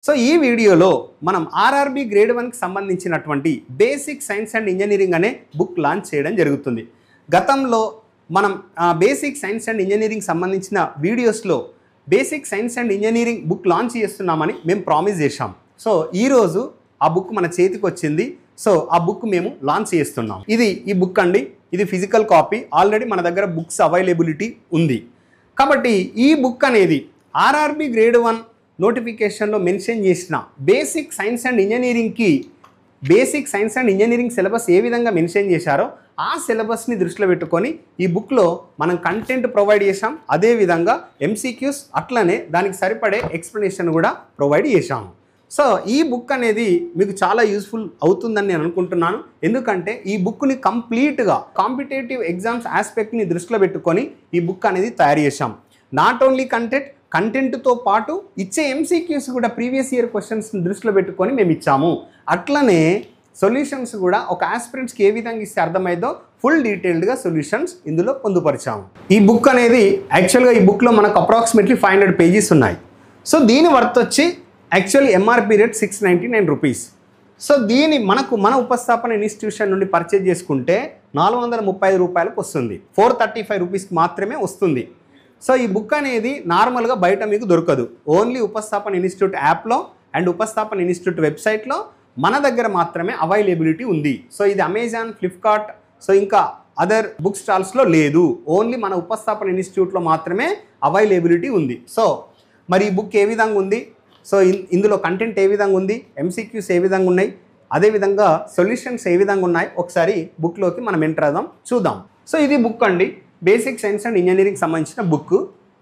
so ఈ వీడియోలో మనం ఆర్ఆర్బి గ్రేడ్ వన్కి సంబంధించినటువంటి బేసిక్ సైన్స్ అండ్ ఇంజనీరింగ్ అనే బుక్ లాంచ్ చేయడం జరుగుతుంది గతంలో మనం బేసిక్ సైన్స్ అండ్ ఇంజనీరింగ్ సంబంధించిన వీడియోస్లో basic science and engineering book launch చేస్తున్నామని మేము ప్రామిస్ చేశాం సో ఈరోజు ఆ బుక్ మన చేతికి వచ్చింది సో ఆ బుక్ మేము లాంచ్ చేస్తున్నాం ఇది ఈ బుక్ అండి ఇది ఫిజికల్ కాపీ ఆల్రెడీ మన దగ్గర బుక్స్ అవైలబిలిటీ ఉంది కాబట్టి ఈ బుక్ అనేది ఆర్ఆర్బి గ్రేడ్ వన్ నోటిఫికేషన్లో మెన్షన్ చేసిన బేసిక్ సైన్స్ అండ్ ఇంజనీరింగ్కి basic science and engineering syllabus ఏ విధంగా మెన్షన్ చేశారో ఆ సిలబస్ని దృష్టిలో పెట్టుకొని ఈ బుక్లో మనం కంటెంట్ ప్రొవైడ్ చేశాం అదేవిధంగా ఎంసీక్యూస్ అట్లనే దానికి సరిపడే ఎక్స్ప్లెనేషన్ కూడా ప్రొవైడ్ చేశాము సో ఈ బుక్ అనేది మీకు చాలా యూస్ఫుల్ అవుతుందని నేను అనుకుంటున్నాను ఎందుకంటే ఈ బుక్ని కంప్లీట్గా కాంపిటేటివ్ ఎగ్జామ్స్ ఆస్పెక్ట్ని దృష్టిలో పెట్టుకొని ఈ బుక్ అనేది తయారు చేశాం నాట్ ఓన్లీ కంటెంట్ కంటెంట్తో పాటు ఇచ్చే ఎంసీక్యూస్ కూడా ప్రీవియస్ ఇయర్ క్వశ్చన్స్ని దృష్టిలో పెట్టుకొని మేము ఇచ్చాము అట్లనే సొల్యూషన్స్ కూడా ఒక ఆస్పిరెంట్స్కి ఏ విధంగా ఇస్తే అర్థమైందో ఫుల్ డీటెయిల్డ్గా సొల్యూషన్స్ ఇందులో పొందుపరిచాము ఈ బుక్ అనేది యాక్చువల్గా ఈ బుక్లో మనకు అప్రాక్సిమేట్లీ ఫైవ్ హండ్రెడ్ పేజెస్ ఉన్నాయి సో దీని వర్త్ వచ్చి actually MRP rate six ninety nine rupees so దీని మనకు మన ఉపస్థాపన ఇన్స్టిట్యూషన్ నుండి పర్చేజ్ చేసుకుంటే నాలుగు వందల ముప్పై ఐదు రూపాయలకు వస్తుంది ఫోర్ థర్టీ ఫైవ్ రూపీస్కి మాత్రమే వస్తుంది సో ఈ బుక్ అనేది నార్మల్గా బయట మీకు దొరకదు ఓన్లీ ఉపస్థాపన ఇన్స్టిట్యూట్ యాప్లో అండ్ ఉపస్థాపన ఇన్స్టిట్యూట్ వెబ్సైట్లో మన దగ్గర మాత్రమే అవైలబిలిటీ ఉంది సో ఇది అమెజాన్ ఫ్లిప్కార్ట్ సో ఇంకా అదర్ బుక్ స్టాల్స్లో లేదు ఓన్లీ మన ఉపస్థాపన ఇన్స్టిట్యూట్లో మాత్రమే అవైలబిలిటీ ఉంది సో మరి ఈ బుక్ ఏ విధంగా ఉంది సో ఇన్- ఇందులో కంటెంట్ ఏ విధంగా ఉంది ఎంసీక్యూస్ ఏ విధంగా ఉన్నాయి అదేవిధంగా సొల్యూషన్స్ ఏ విధంగా ఉన్నాయి ఒకసారి బుక్లోకి మనం ఎంటర్ అవుదాం చూద్దాం సో ఇది బుక్ అండి బేసిక్ సైన్స్ అండ్ ఇంజనీరింగ్ సంబంధించిన బుక్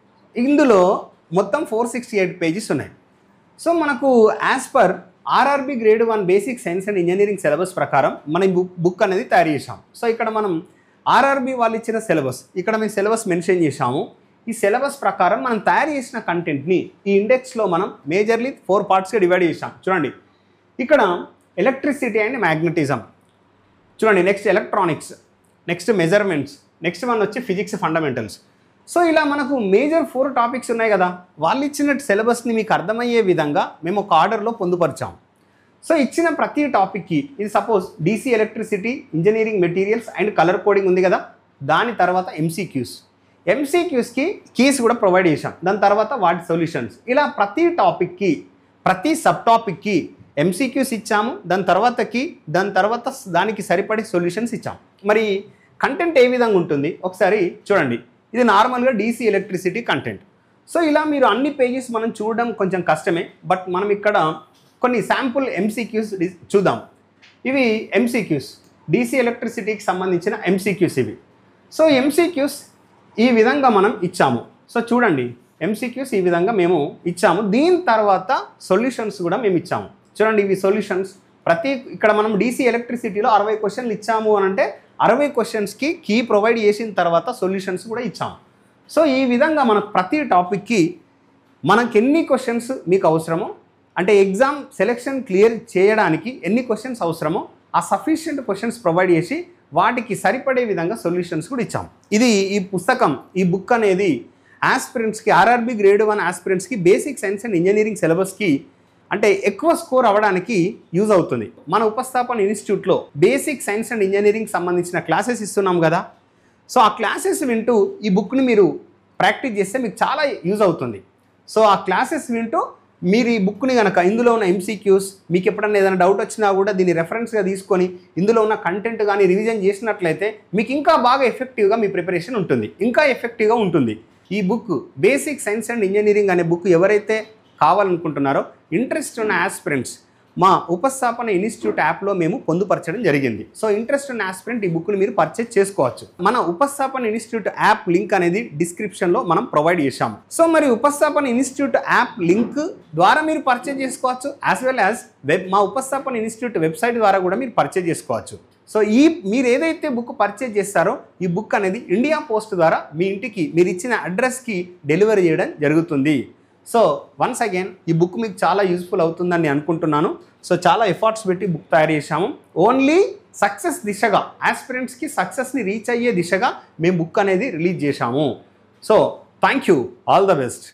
ఇందులో మొత్తం ఫోర్ సిక్స్టీ ఎయిట్ పేజెస్ ఉన్నాయి సో మనకు as per RRB grade one basic science and engineering syllabus ప్రకారం మనం ఈ బుక్ బుక్ అనేది తయారు చేశాం సో ఇక్కడ మనం ఆర్ఆర్బి వాళ్ళు ఇచ్చిన సిలబస్ ఇక్కడ మేము సిలబస్ మెన్షన్ చేశాము ఈ సిలబస్ ప్రకారం మనం తయారు చేసిన కంటెంట్ని ఈ ఇండెక్స్లో మనం మేజర్లీ ఫోర్ పార్ట్స్గా డివైడ్ చేసాం చూడండి ఇక్కడ ఎలక్ట్రిసిటీ అండ్ మ్యాగ్నెటిజం చూడండి next electronics next measurements next one వచ్చి ఫిజిక్స్ ఫండమెంటల్స్ సో ఇలా మనకు మేజర్ ఫోర్ టాపిక్స్ ఉన్నాయి కదా వాళ్ళు ఇచ్చిన సిలబస్ని మీకు అర్థమయ్యే విధంగా మేము ఒక ఆర్డర్లో పొందుపరిచాం సో ఇచ్చిన ప్రతి టాపిక్కి ఇది suppose DC electricity engineering materials and colour coding ఉంది కదా దాని తర్వాత ఎంసీక్యూస్ ఎంసీక్యూస్కి కీస్ కూడా ప్రొవైడ్ చేశాం దాని తర్వాత వాటి సొల్యూషన్స్ ఇలా ప్రతి టాపిక్కి ప్రతి సబ్ టాపిక్కి ఎంసీక్యూస్ ఇచ్చాము దాని తర్వాతకి దాని తర్వాత దానికి సరిపడే సొల్యూషన్స్ ఇచ్చాము మరి కంటెంట్ ఏ విధంగా ఉంటుంది ఒకసారి చూడండి ఇది నార్మల్గా డీసీ ఎలక్ట్రిసిటీ కంటెంట్ సో ఇలా మీరు అన్ని పేజెస్ మనం చూడడం కొంచెం కష్టమే బట్ మనం ఇక్కడ కొన్ని శాంపుల్ ఎంసీక్యూస్ చూద్దాం ఇవి ఎంసీక్యూస్ డీసీ ఎలక్ట్రిసిటీకి సంబంధించిన ఎంసీక్యూస్ ఇవి సో ఎంసీక్యూస్ ఈ విధంగా మనం ఇచ్చాము సో చూడండి ఎంసీక్యూస్ ఈ విధంగా మేము ఇచ్చాము దీని తర్వాత సొల్యూషన్స్ కూడా మేము ఇచ్చాము చూడండి ఇవి సొల్యూషన్స్ ప్రతి ఇక్కడ మనం డీసీ ఎలక్ట్రిసిటీలో అరవై క్వశ్చన్లు ఇచ్చాము అని అంటే అరవై క్వశ్చన్స్కి కీ ప్రొవైడ్ చేసిన తర్వాత సొల్యూషన్స్ కూడా ఇచ్చాము సో ఈ విధంగా మనకు ప్రతి టాపిక్కి మనకి ఎన్ని క్వశ్చన్స్ మీకు అవసరమో అంటే ఎగ్జామ్ సెలెక్షన్ క్లియర్ చేయడానికి ఎన్ని క్వశ్చన్స్ అవసరమో ఆ సఫిషియంట్ క్వశ్చన్స్ ప్రొవైడ్ చేసి వాటికి సరిపడే విధంగా సొల్యూషన్స్ కూడా ఇచ్చాం ఇది ఈ పుస్తకం ఈ బుక్ అనేది ఆస్పిరెంట్స్కి ఆర్ఆర్బి గ్రేడ్ వన్ ఆస్పిరెంట్స్కి బేసిక్ సైన్స్ అండ్ ఇంజనీరింగ్ సిలబస్కి అంటే ఎక్కువ స్కోర్ అవ్వడానికి యూజ్ అవుతుంది మన ఉపస్థాపన ఇన్స్టిట్యూట్లో బేసిక్ సైన్స్ అండ్ ఇంజనీరింగ్ సంబంధించిన క్లాసెస్ ఇస్తున్నాం కదా సో ఆ క్లాసెస్ వింటూ ఈ బుక్ని మీరు ప్రాక్టీస్ చేస్తే మీకు చాలా యూజ్ అవుతుంది సో ఆ క్లాసెస్ వింటూ మీరు ఈ బుక్ని కనుక ఇందులో ఉన్న ఎంసీక్యూస్ మీకు ఎప్పుడన్నా ఏదైనా డౌట్ వచ్చినా కూడా దీన్ని రెఫరెన్స్గా తీసుకొని ఇందులో ఉన్న కంటెంట్ కానీ రివిజన్ చేసినట్లయితే మీకు ఇంకా బాగా ఎఫెక్టివ్గా మీ ప్రిపరేషన్ ఉంటుంది ఇంకా ఎఫెక్టివ్గా ఉంటుంది ఈ book basic science and engineering అనే బుక్ ఎవరైతే కావాలనుకుంటున్నారో ఇంట్రెస్ట్ ఉన్న ఆస్పిరెంట్స్ మా ఉపస్థాపన ఇన్స్టిట్యూట్ యాప్లో మేము పొందుపరచడం జరిగింది సో ఇంట్రెస్ట్ ఉన్న ఆస్పిరెంట్ ఈ బుక్ని మీరు పర్చేజ్ చేసుకోవచ్చు మన ఉపస్థాపన ఇన్స్టిట్యూట్ యాప్ లింక్ అనేది డిస్క్రిప్షన్లో మనం ప్రొవైడ్ చేశాము సో మరి ఉపస్థాపన ఇన్స్టిట్యూట్ యాప్ లింక్ ద్వారా మీరు పర్చేజ్ చేసుకోవచ్చు యాజ్ వెల్ యాజ్ వెబ్ మా ఉపస్థాపన ఇన్స్టిట్యూట్ వెబ్సైట్ ద్వారా కూడా మీరు పర్చేజ్ చేసుకోవచ్చు సో ఈ మీరు ఏదైతే బుక్ పర్చేజ్ చేస్తారో ఈ బుక్ అనేది ఇండియా పోస్ట్ ద్వారా మీ ఇంటికి మీరు ఇచ్చిన అడ్రస్కి డెలివరీ చేయడం జరుగుతుంది సో వన్స్ అగైన్ ఈ బుక్ మీకు చాలా యూస్ఫుల్ అవుతుందని నేను అనుకుంటున్నాను సో చాలా ఎఫర్ట్స్ పెట్టి బుక్ తయారు చేశాము ఓన్లీ సక్సెస్ దిశగా ఆస్పిరెంట్స్కి సక్సెస్ని రీచ్ అయ్యే దిశగా మేము బుక్ అనేది రిలీజ్ చేశాము so thank you all the best